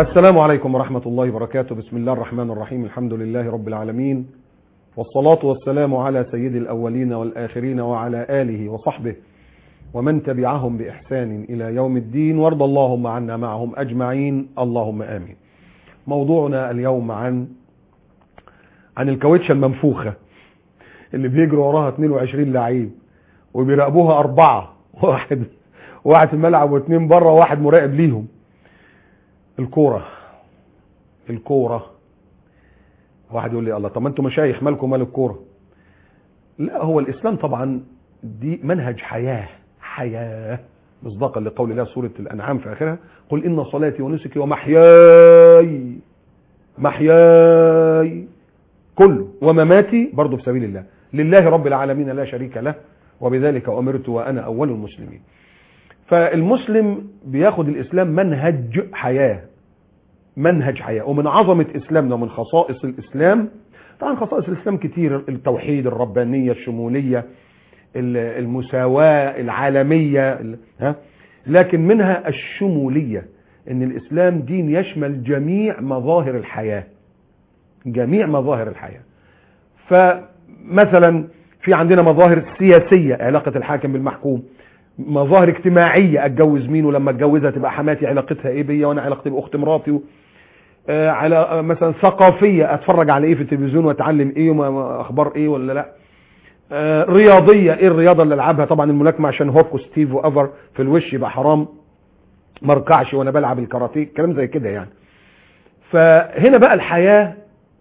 السلام عليكم ورحمة الله وبركاته بسم الله الرحمن الرحيم الحمد لله رب العالمين والصلاة والسلام على سيد الأولين والآخرين وعلى آله وصحبه ومن تبعهم بإحسان إلى يوم الدين وارض اللهم عنا معهم أجمعين اللهم آمين موضوعنا اليوم عن عن الكاوتشة المنفوخة اللي بيجروا وراها 22 لعيب وبيراقبوها أربعة واحد واحد في الملعب واثنين بره وواحد مراقب ليهم الكورة الكورة واحد يقول لي الله طب ما انتوا مشايخ مالكم مال الكورة لا هو الإسلام طبعا دي منهج حياة حياة مصداقا لقول الله سورة الأنعام في آخرها قل إن صلاتي ونسكي ومحياي محياي كله ومماتي برضه في سبيل الله لله رب العالمين لا شريك له وبذلك أمرت وأنا أول المسلمين فالمسلم بياخد الإسلام منهج حياة منهج حياة ومن عظمة إسلامنا ومن خصائص الإسلام طبعا خصائص الإسلام كتير التوحيد الربانية الشمولية المساواة العالمية ها لكن منها الشمولية ان الإسلام دين يشمل جميع مظاهر الحياة جميع مظاهر الحياة فمثلا في عندنا مظاهر سياسية علاقة الحاكم بالمحكوم مظاهر اجتماعية اتجوز مين ولما اتجوزها تبقى حماتي علاقتها ايه بيا وانا علاقتي باخت مراتي آه على آه مثلا ثقافية اتفرج على ايه في التلفزيون واتعلم ايه واخبار ايه ولا لا آه رياضية ايه الرياضة اللي العبها طبعا الملاكمة عشان هوك وستيف وافر في الوش يبقى حرام مركعش وانا بلعب الكاراتيه كلام زي كده يعني فهنا بقى الحياة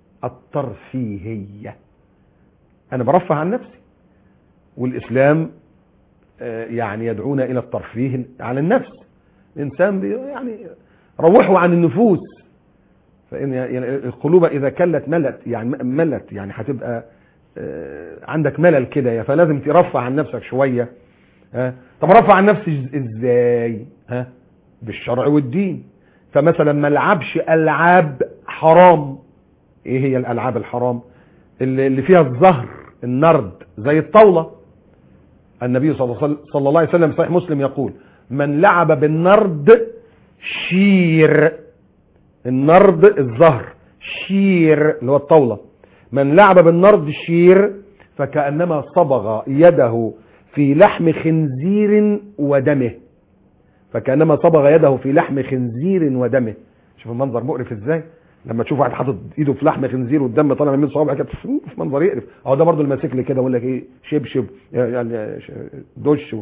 الترفيهية انا برفه عن نفسي والاسلام يعني يدعونا الى الترفيه على النفس الانسان يعني روحوا عن النفوس فان القلوب اذا كلت ملت يعني ملت يعني هتبقى عندك ملل كده فلازم ترفع عن نفسك شويه ها طب رفع عن نفسي ازاي ها بالشرع والدين فمثلا ما العبش العاب حرام ايه هي الالعاب الحرام اللي فيها الزهر النرد زي الطاوله النبي صلى الله عليه وسلم صحيح مسلم يقول من لعب بالنرد شير النرد الزهر شير اللي هو الطاولة من لعب بالنرد شير فكأنما صبغ يده في لحم خنزير ودمه فكأنما صبغ يده في لحم خنزير ودمه شوف المنظر مقرف ازاي لما تشوف واحد حاطط ايده في لحم خنزير والدم طالع من صوابعه كده في منظر يقرف اهو ده برضه الماسك كده يقول لك ايه شبشب يعني دش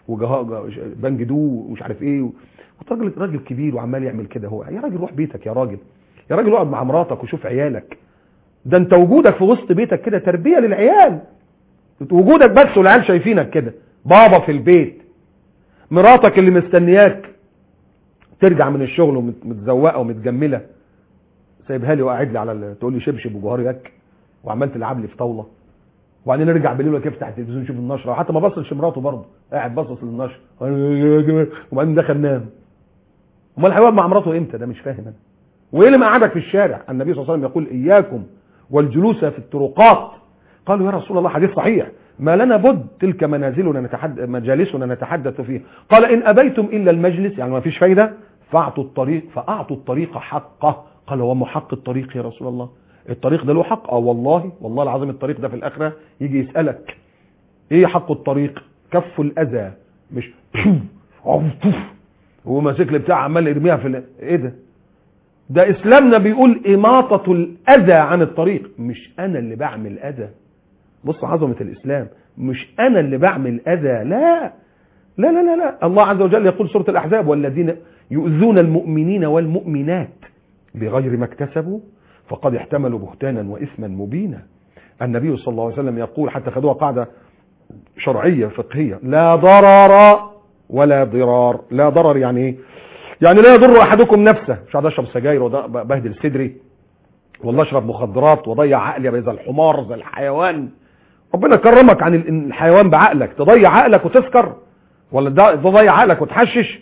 بنج دو ومش عارف ايه راجل راجل كبير وعمال يعمل كده هو يا راجل روح بيتك يا راجل يا راجل اقعد مع مراتك وشوف عيالك ده انت وجودك في وسط بيتك كده تربيه للعيال وجودك بس والعيال شايفينك كده بابا في البيت مراتك اللي مستنياك ترجع من الشغل ومتزوقه ومتجمله سايبها لي وقاعد لي على تقول لي شبشب وجوهر يك وعمال تلعب لي في طاوله وبعدين نرجع بالليل وكيف افتح التلفزيون نشوف النشره وحتى ما بصش مراته برضه قاعد باصص للنشره وبعدين دخل نام امال هيقعد مع مراته امتى ده مش فاهم انا وايه اللي مقعدك في الشارع النبي صلى الله عليه وسلم يقول اياكم والجلوس في الطرقات قالوا يا رسول الله حديث صحيح ما لنا بد تلك منازلنا نتحدث مجالسنا نتحدث فيها قال ان ابيتم الا المجلس يعني ما فيش فايده فاعطوا الطريق فاعطوا الطريق حقه قال وما حق الطريق يا رسول الله الطريق ده له حق اه والله والله العظيم الطريق ده في الاخره يجي يسالك ايه حق الطريق كف الاذى مش هو ماسك لي بتاع عمال يرميها في ايه ده ده اسلامنا بيقول اماطه الاذى عن الطريق مش انا اللي بعمل اذى بص عظمه الاسلام مش انا اللي بعمل اذى لا لا لا لا لا الله عز وجل يقول سوره الاحزاب والذين يؤذون المؤمنين والمؤمنات بغير ما اكتسبوا فقد احتملوا بهتانا واثما مبينا النبي صلى الله عليه وسلم يقول حتى خدوها قاعده شرعيه فقهيه لا ضرر ولا ضرار لا ضرر يعني ايه يعني لا يضر احدكم نفسه مش قاعد اشرب سجاير وبهدل صدري والله اشرب مخدرات واضيع عقلي زي الحمار زي الحيوان ربنا كرمك عن الحيوان بعقلك تضيع عقلك وتسكر ولا تضيع عقلك وتحشش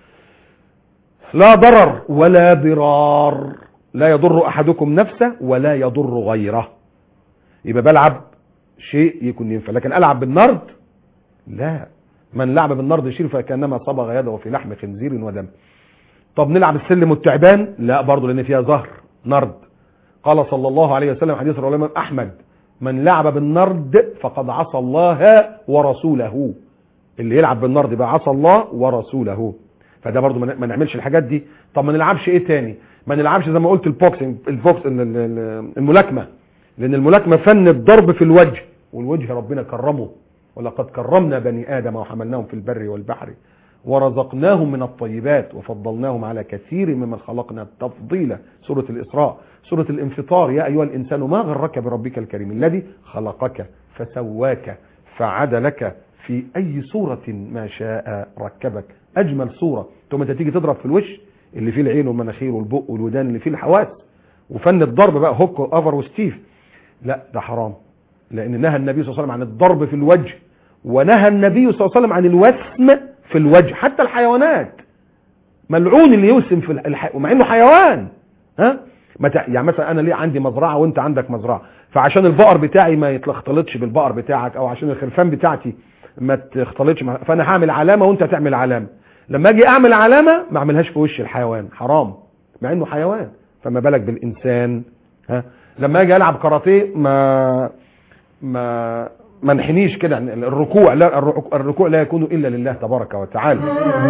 لا ضرر ولا ضرار لا يضر احدكم نفسه ولا يضر غيره يبقى بلعب شيء يكون ينفع لكن العب بالنرد لا من لعب بالنرد شير فكانما صبغ يده في لحم خنزير ودم طب نلعب السلم والتعبان لا برضه لان فيها زهر نرد قال صلى الله عليه وسلم حديث رواه الامام احمد من لعب بالنرد فقد عصى الله ورسوله اللي يلعب بالنرد يبقى عصى الله ورسوله فده برضه ما نعملش الحاجات دي طب ما نلعبش ايه تاني ما نلعبش زي ما قلت البوكسنج البوكس الملاكمه لان الملاكمه فن الضرب في الوجه والوجه ربنا كرمه ولقد كرمنا بني ادم وحملناهم في البر والبحر ورزقناهم من الطيبات وفضلناهم على كثير ممن خلقنا تفضيلا سورة الإسراء سورة الانفطار يا أيها الإنسان ما غرك بربك الكريم الذي خلقك فسواك فعدلك في أي صورة ما شاء ركبك أجمل صورة ثم أنت تيجي تضرب في الوش اللي فيه العين والمناخير والبق والودان اللي فيه الحواس وفن الضرب بقى هوك وأفر وستيف لا ده حرام لأن نهى النبي صلى الله عليه وسلم عن الضرب في الوجه ونهى النبي صلى الله عليه وسلم عن الوسم في الوجه حتى الحيوانات ملعون اللي يوسم في الح... ومع انه حيوان ها مت... يعني مثلا انا ليه عندي مزرعه وانت عندك مزرعه فعشان البقر بتاعي ما يتختلطش بالبقر بتاعك او عشان الخرفان بتاعتي ما تختلطش مع... فانا هعمل علامه وانت تعمل علامه لما اجي اعمل علامه ما اعملهاش في وش الحيوان حرام مع انه حيوان فما بالك بالانسان ها لما اجي العب كاراتيه ما ما ما انحنيش كده الركوع لا الركوع لا يكون الا لله تبارك وتعالى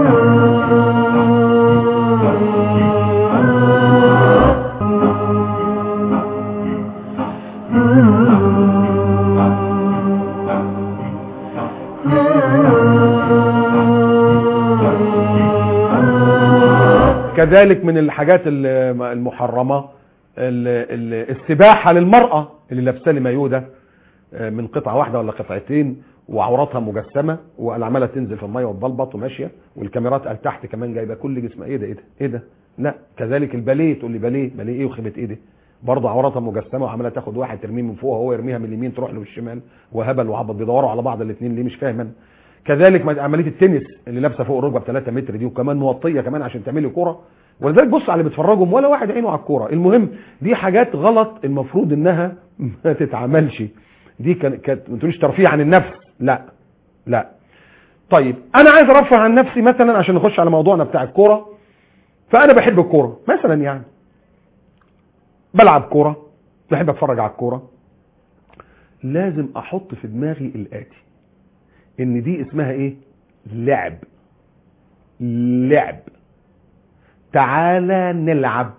كذلك من الحاجات المحرمه السباحه للمراه اللي لابسه لي مايو ده من قطعه واحده ولا قطعتين وعوراتها مجسمه وعماله تنزل في الميه وتبلبط وماشيه والكاميرات قال تحت كمان جايبه كل جسمها ايه ده ايه ده ايه ده لا كذلك الباليه تقول لي باليه باليه ايه وخيبه ايه ده برضه عوراتها مجسمه وعماله تاخد واحد ترميه من فوق وهو يرميها من اليمين تروح له الشمال وهبل وعبط بيدوروا على بعض الاثنين ليه مش فاهم انا كذلك عمليه التنس اللي لابسه فوق الركبه ب 3 متر دي وكمان موطيه كمان عشان تعملي كوره ولذلك بص على اللي بيتفرجهم ولا واحد عينه على الكوره المهم دي حاجات غلط المفروض انها ما تتعملش دي كانت ما تقوليش ترفيه عن النفس لا لا طيب انا عايز ارفه عن نفسي مثلا عشان نخش على موضوعنا بتاع الكوره فانا بحب الكوره مثلا يعني بلعب كوره بحب اتفرج على الكوره لازم احط في دماغي الاتي ان دي اسمها ايه لعب لعب تعالى نلعب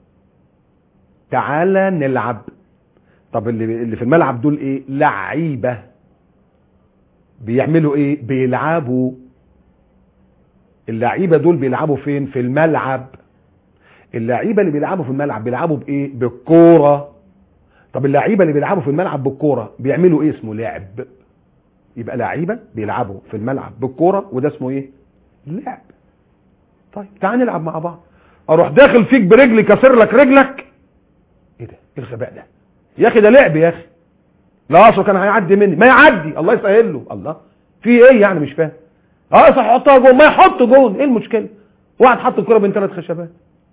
تعالى نلعب طب اللي اللي في الملعب دول ايه لعيبه بيعملوا ايه بيلعبوا اللعيبه دول بيلعبوا فين في الملعب اللعيبه اللي بيلعبوا في الملعب بيلعبوا بايه بالكوره طب اللعيبه اللي بيلعبوا في الملعب بالكوره بيعملوا ايه اسمه لعب يبقى لعيبه بيلعبوا في الملعب بالكوره وده اسمه ايه لعب طيب تعال نلعب مع بعض اروح داخل فيك برجلي كسر لك رجلك ايه ده ايه الغباء ده يا اخي ده لعب يا اخي لا اصله كان هيعدي مني ما يعدي الله يسهل له الله في ايه يعني مش فاهم اه صح حطها جون ما يحط جون ايه المشكله واحد حط الكره بين ثلاث خشبات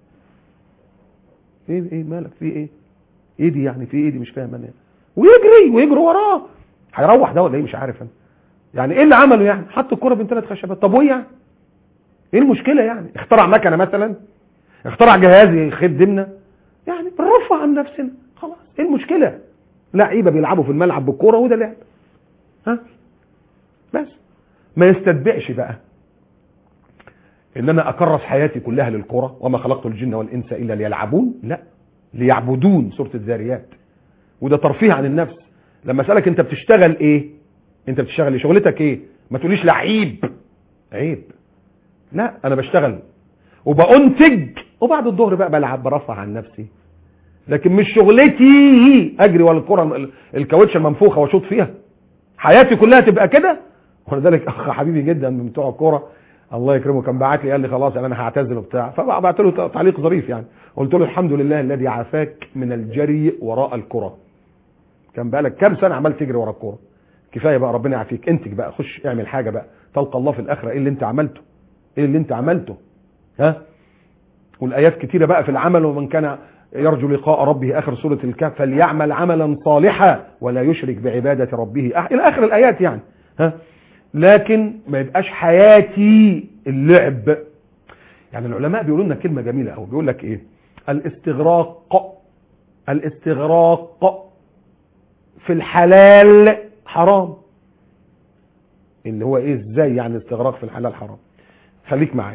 ايه ايه مالك في ايه ايه دي يعني في ايه دي مش فاهم انا ويجري ويجري وراه هيروح ده ولا ايه مش عارف انا يعني ايه اللي عمله يعني حط الكره بين ثلاث خشبات طب وايه يعني ايه المشكله يعني اخترع مكنه مثلا اخترع جهاز يخدمنا يعني بنرفع عن نفسنا خلاص ايه المشكله لعيبه بيلعبوا في الملعب بالكوره وده لعب ها بس ما يستتبعش بقى ان انا اكرس حياتي كلها للكوره وما خلقت الجن والانس الا ليلعبون لا ليعبدون سوره الذاريات وده ترفيه عن النفس لما اسالك انت بتشتغل ايه انت بتشتغل ايه شغلتك ايه ما تقوليش لعيب عيب لا انا بشتغل وبأنتج وبعد الظهر بقى بلعب برفع عن نفسي لكن مش شغلتي اجري ولا الكره الكاوتشه المنفوخه واشوط فيها حياتي كلها تبقى كده ولذلك اخ حبيبي جدا من بتوع الكوره الله يكرمه كان بعت لي قال لي خلاص انا هعتزل وبتاع فبعت له تعليق ظريف يعني قلت له الحمد لله الذي عافاك من الجري وراء الكره كان بقالك كام سنه عمال تجري ورا الكوره كفايه بقى ربنا يعافيك انتج بقى خش اعمل حاجه بقى تلقى الله في الاخره ايه اللي انت عملته ايه اللي انت عملته ها والايات كتيره بقى في العمل ومن كان يرجو لقاء ربه اخر سوره الكهف فليعمل عملا صالحا ولا يشرك بعباده ربه أح... الى اخر الايات يعني ها لكن ما يبقاش حياتي اللعب يعني العلماء بيقولوا لنا كلمه جميله قوي بيقول لك ايه الاستغراق الاستغراق في الحلال حرام اللي هو ايه ازاي يعني استغراق في الحلال حرام خليك معايا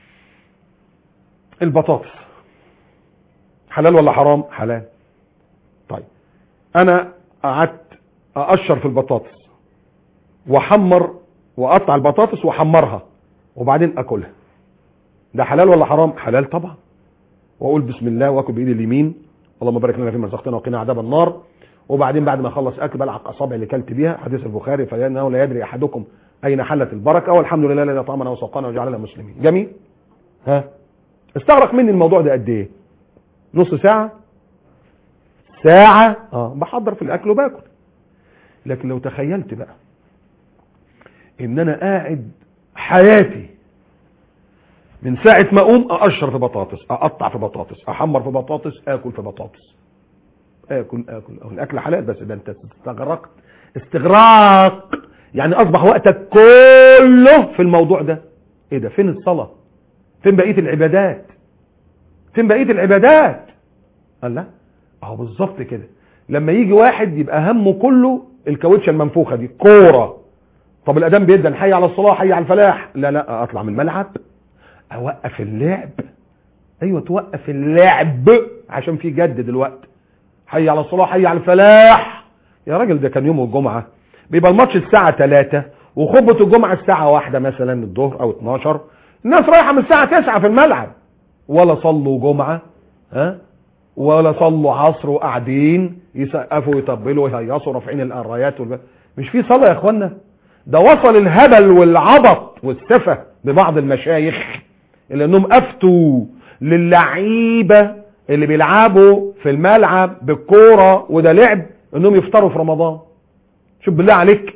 البطاطس حلال ولا حرام حلال طيب انا قعدت اقشر في البطاطس واحمر واقطع البطاطس واحمرها وبعدين اكلها ده حلال ولا حرام حلال طبعا واقول بسم الله واكل بايدي اليمين اللهم بارك لنا فيما رزقتنا وقنا عذاب النار وبعدين بعد ما اخلص اكل بلعق اصابع اللي كلت بيها حديث البخاري فانه لا يدري احدكم اين حلت البركه والحمد لله الذي اطعمنا وسقانا وجعلنا مسلمين جميل ها استغرق مني الموضوع ده قد ايه نص ساعه ساعه اه بحضر في الاكل وباكل لكن لو تخيلت بقى ان انا قاعد حياتي من ساعة ما اقوم اقشر في بطاطس اقطع في بطاطس احمر في بطاطس اكل في بطاطس اكل اكل اكل الاكل حلال بس ده انت استغرقت استغراق يعني اصبح وقتك كله في الموضوع ده ايه ده فين الصلاة فين بقية العبادات فين بقية العبادات قال لا اهو بالظبط كده لما يجي واحد يبقى همه كله الكاوتشه المنفوخه دي كوره طب الاذان بيدن حي على الصلاه حي على الفلاح لا لا اطلع من الملعب اوقف اللعب ايوه توقف اللعب عشان في جد دلوقتي حي على الصلاه حي على الفلاح يا راجل ده كان يوم الجمعه بيبقى الماتش الساعه 3 وخطبه الجمعه الساعه 1 مثلا الظهر او 12 الناس رايحه من الساعه 9 في الملعب ولا صلوا جمعه ها ولا صلوا عصر وقاعدين يسقفوا ويطبلوا ويهيصوا رافعين الرايات والب... مش في صلاه يا اخوانا ده وصل الهبل والعبط والسفه ببعض المشايخ اللي انهم افتوا للعيبه اللي بيلعبوا في الملعب بالكوره وده لعب انهم يفطروا في رمضان شوف بالله عليك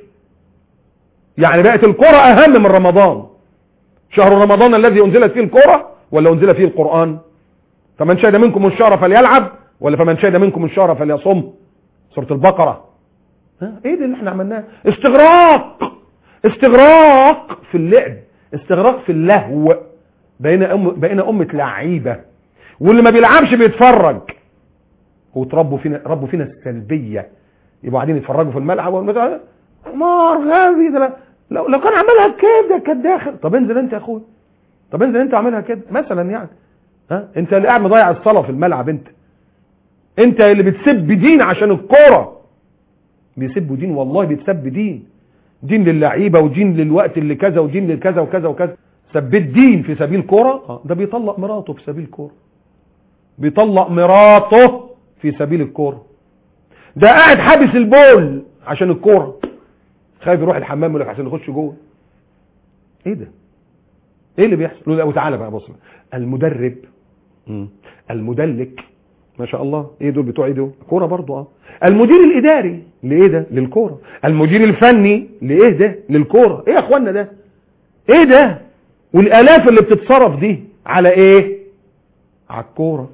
يعني بقت الكوره اهم من رمضان شهر رمضان الذي انزلت فيه الكوره ولا انزل فيه القران فمن شهد منكم الشهر فليلعب ولا فمن شهد منكم الشهر فليصم سوره البقره ها ايه ده اللي احنا عملناه استغراق استغراق في اللعب استغراق في اللهو بقينا أم بقينا امه لعيبه واللي ما بيلعبش بيتفرج وتربوا فينا ربوا فينا السلبيه يبقوا قاعدين يتفرجوا في الملعب والمتعة نار غبي ده لو لو كان عملها كده كان داخل طب انزل انت يا اخويا طب انزل انت اعملها كده مثلا يعني ها انت اللي قاعد مضيع الصلاه في الملعب انت انت اللي بتسب دين عشان الكوره بيسبوا دين والله بيتسب دين دين للعيبه ودين للوقت اللي كذا ودين للكذا وكذا وكذا سبيت دين في سبيل كوره اه ده بيطلق مراته في سبيل كوره بيطلق مراته في سبيل الكوره ده قاعد حابس البول عشان الكوره خايف يروح الحمام يقول لك عشان يخش جوه ايه ده ايه اللي بيحصل له وتعالى بقى بص المدرب مم. المدلك ما شاء الله ايه دول بتوع ايه دول كوره برضو اه المدير الاداري لايه ده للكوره المدير الفني لايه ده للكوره ايه يا اخوانا ده ايه ده والالاف اللي بتتصرف دي على ايه على الكوره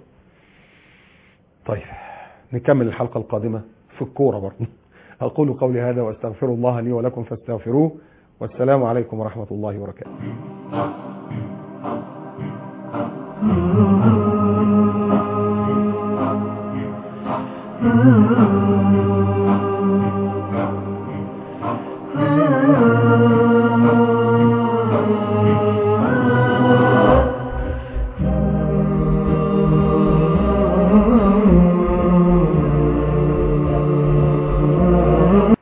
طيب نكمل الحلقه القادمه في الكوره برضو اقول قولي هذا واستغفر الله لي ولكم فاستغفروه والسلام عليكم ورحمه الله وبركاته